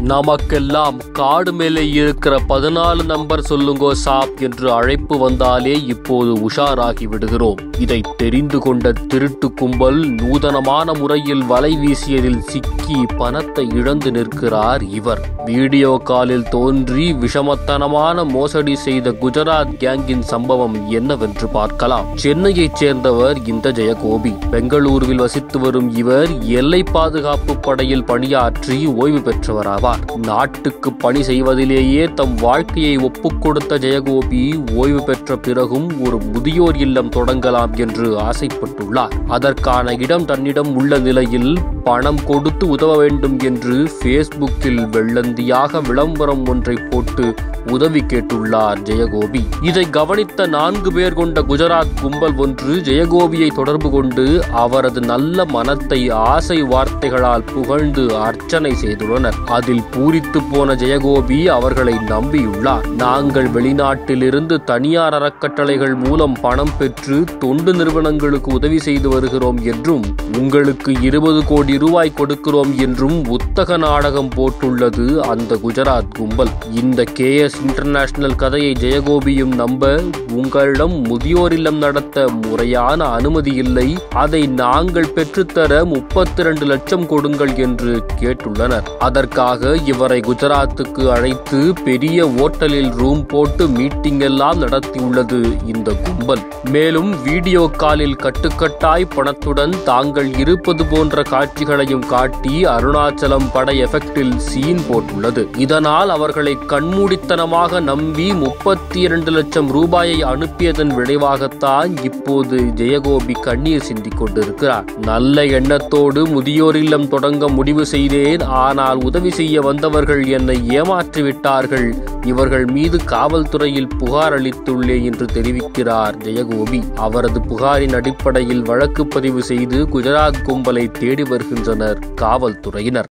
நமக்கெல்லாம் காடு மேலே இருக்கிற பதினாலு நம்பர் சொல்லுங்கோ சாப் என்று அழைப்பு வந்தாலே இப்போது உஷாராகி விடுகிறோம் இதை தெரிந்து கொண்ட திருட்டு கும்பல் நூதனமான முறையில் வலை வீசியதில் சிக்கி பணத்தை இழந்து நிற்கிறார் இவர் வீடியோ காலில் தோன்றி விஷமத்தனமான மோசடி செய்த குஜராத் கேங்கின் சம்பவம் என்னவென்று பார்க்கலாம் சென்னையைச் சேர்ந்தவர் இந்த ஜெயகோபி பெங்களூருவில் வசித்து வரும் இவர் எல்லை பாதுகாப்பு படையில் பணியாற்றி ஓய்வு பெற்றவராவார் நாட்டுக்கு பணி செய்வதிலேயே தம் வாழ்க்கையை ஒப்புக் கொடுத்த ஜெயகோபி ஓய்வு பெற்ற பிறகும் ஒரு முதியோர் இல்லம் தொடங்கலாம் என்று ஆசைப்பட்டுள்ளார் அதற்கான இடம் தன்னிடம் உள்ள நிலையில் பணம் கொடுத்து உதவ வேண்டும் என்று ஃபேஸ்புக்கில் வெள்ளந்தியாக விளம்பரம் ஒன்றை போட்டு உதவி கேட்டுள்ளார் ஜெயகோபி இதை கவனித்த நான்கு பேர் கொண்ட குஜராத் கும்பல் ஒன்று ஜெயகோபியை தொடர்பு கொண்டு அவரது நல்ல மனத்தை ஆசை வார்த்தைகளால் புகழ்ந்து அர்ச்சனை செய்துள்ளனர் அதில் பூரித்து போன ஜெயகோபி அவர்களை நம்பியுள்ளார் நாங்கள் வெளிநாட்டிலிருந்து தனியார் அறக்கட்டளைகள் மூலம் பணம் பெற்று தொண்டு நிறுவனங்களுக்கு உதவி செய்து வருகிறோம் என்றும் உங்களுக்கு இருபது கோடி ரூபாய் கொடுக்கிறோம் என்றும் புத்தக நாடகம் போட்டுள்ளது அந்த குஜராத் கும்பல் இந்த கே எஸ் இன்டர்நேஷனல் கதையை ஜெயகோபியும் நம்ப உங்களிடம் முதியோர் இல்லம் நடத்த முறையான அனுமதி இல்லை அதை நாங்கள் பெற்றுத்தர முப்பத்தி ரெண்டு லட்சம் கொடுங்கள் என்று கேட்டுள்ளனர் அதற்காக இவரை குஜராத்துக்கு அழைத்து பெரிய ஓட்டலில் ரூம் போட்டு மீட்டிங் எல்லாம் நடத்தியுள்ளது இந்த கும்பல் மேலும் வீடியோ காலில் கட்டுக்கட்டாய் பணத்துடன் தாங்கள் இருப்பது போன்ற காட்சிகளையும் காட்டி அருணாச்சலம் பட எஃபெக்டில் சீன் போட்டுள்ளது இதனால் அவர்களை கண்மூடித்தனமாக நம்பி முப்பத்தி இரண்டு லட்சம் ரூபாயை அனுப்பியதன் விளைவாகத்தான் இப்போது ஜெயகோபி கண்ணீர் சிந்திக் கொண்டிருக்கிறார் நல்ல எண்ணத்தோடு முதியோர் இல்லம் தொடங்க முடிவு செய்தேன் ஆனால் உதவி செய்ய வந்தவர்கள் என்னை ஏமாற்றி விட்டார்கள் இவர்கள் மீது காவல்துறையில் புகார் அளித்துள்ளேன் என்று தெரிவிக்கிறார் ஜெயகோபி அவரது புகாரின் அடிப்படையில் வழக்கு பதிவு செய்து குஜராத் கும்பலை தேடி வருகின்றனர் காவல்துறையினர்